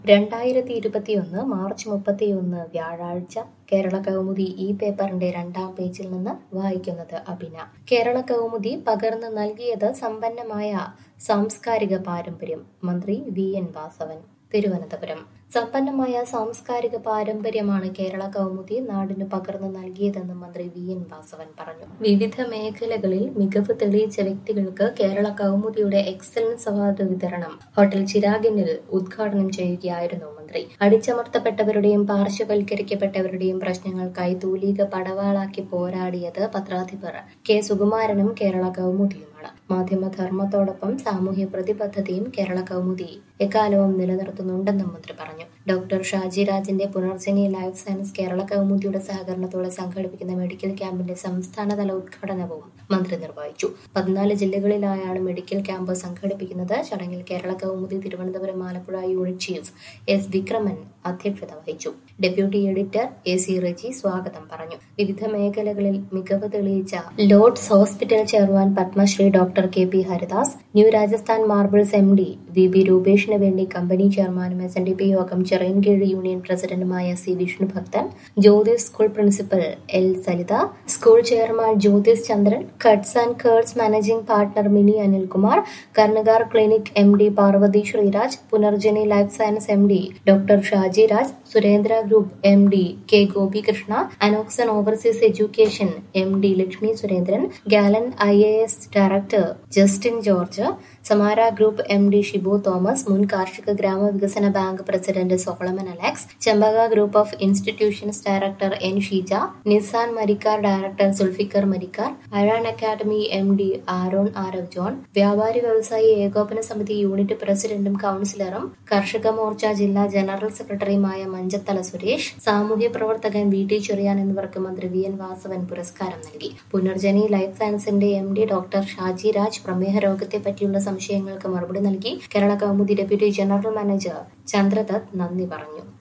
രണ്ടായിരത്തി ഇരുപത്തിയൊന്ന് മാർച്ച് മുപ്പത്തിയൊന്ന് വ്യാഴാഴ്ച കേരള കൗമുദി ഈ പേപ്പറിന്റെ രണ്ടാം പേജിൽ നിന്ന് വായിക്കുന്നത് അഭിന കേരള കൗമുദി പകർന്നു നൽകിയത് സമ്പന്നമായ സാംസ്കാരിക പാരമ്പര്യം മന്ത്രി വി എൻ വാസവൻ തിരുവനന്തപുരം സമ്പന്നമായ സാംസ്കാരിക പാരമ്പര്യമാണ് കേരള കൗമുദി നാടിന് പകർന്നു നൽകിയതെന്ന് മന്ത്രി വി എൻ വാസവൻ പറഞ്ഞു വിവിധ മേഖലകളിൽ മികവ് തെളിയിച്ച വ്യക്തികൾക്ക് കേരള കൗമുദിയുടെ എക്സലൻസ് അവാർഡ് വിതരണം ഹോട്ടൽ ചിരാഗിനിൽ ഉദ്ഘാടനം ചെയ്യുകയായിരുന്നു മന്ത്രി അടിച്ചമർത്തപ്പെട്ടവരുടെയും പാർശ്വവൽക്കരിക്കപ്പെട്ടവരുടെയും പ്രശ്നങ്ങൾക്കായി തൂലിക പടവാളാക്കി പോരാടിയത് പത്രാധിപർ കെ സുകുമാരനും കേരള കൗമുദിയുമാണ് മാധ്യമധർമ്മത്തോടൊപ്പം സാമൂഹ്യ പ്രതിബദ്ധതയും കേരള കൗമുദി എക്കാലവും നിലനിർത്തുന്നുണ്ടെന്നും മന്ത്രി പറഞ്ഞു ഡോക്ടർ ഷാജി രാജിന്റെ പുനർജനി ലൈഫ് സയൻസ് കേരള കൗമുദിയുടെ സഹകരണത്തോടെ സംഘടിപ്പിക്കുന്ന മെഡിക്കൽ ക്യാമ്പിന്റെ സംസ്ഥാനതല ഉദ്ഘാടനവും മന്ത്രി നിർവഹിച്ചു പതിനാല് ജില്ലകളിലായാണ് മെഡിക്കൽ ക്യാമ്പ് സംഘടിപ്പിക്കുന്നത് ചടങ്ങിൽ Kerala Kaumudi Thiruvananthapuram Alappuzha unit chief S Vikraman അധ്യക്ഷത വഹിച്ചു deputy editor A C Reji സ്വാഗതം പറഞ്ഞു വിവിധ മേഖലകളിൽ മികവ് തെളിയിച്ച Lords hospital chairman Padmashree doctor K P Haridas new Rajasthan marbles M D V B രൂപേഷിന് വേണ്ടി കമ്പനി ചെയർമാനും S N D P Yogam Chirayinkeezhu union പ്രസിഡന്റുമായ C Vishnu Bhakthan Jyothis school principal L Salitha school chairman Jyothis Chandran cuts and curds managing partner mini Anilkumar Karnagar clinic M D Parvathi Sreeraj Punarjani life science M D doctor Shaji Raj Surendra group M D K Gopikrishna Anoxon overseas education M D Lakshmi Surendran Galan I A S director Justin George Samara group M D Shibu Thomas മുൻ കാർഷിക ഗ്രാമവികസന bank president Solomon Alex Chembaka group of institutions director N Sheeja Nisan Marikkar director Zulfikar Marikkar Azhan academy M D Aaron Aarav John വ്യാപാരി വ്യവസായി ഏകോപന സമിതി unit പ്രസിഡന്റും കൌൺസിലറും കർഷക മോർച്ച ജില്ലാ ജനറൽ സെക്രട്ടറിയുമായ മഞ്ചത്തല സുരേഷ് സാമൂഹ്യ പ്രവർത്തകൻ വി ടി ചെറിയാൻ എന്നിവർക്ക് മന്ത്രി വി എൻ വാസവൻ പുരസ്കാരം നൽകി പുനർജനി ലൈഫ് സയൻസിന്റെ M D doctor Shaji Raj പ്രമേഹ രോഗത്തെ പറ്റിയുള്ള സംശയങ്ങൾക്ക് മറുപടി നൽകി Kerala Kaumudi deputy general manager Chandradath നന്ദി പറഞ്ഞു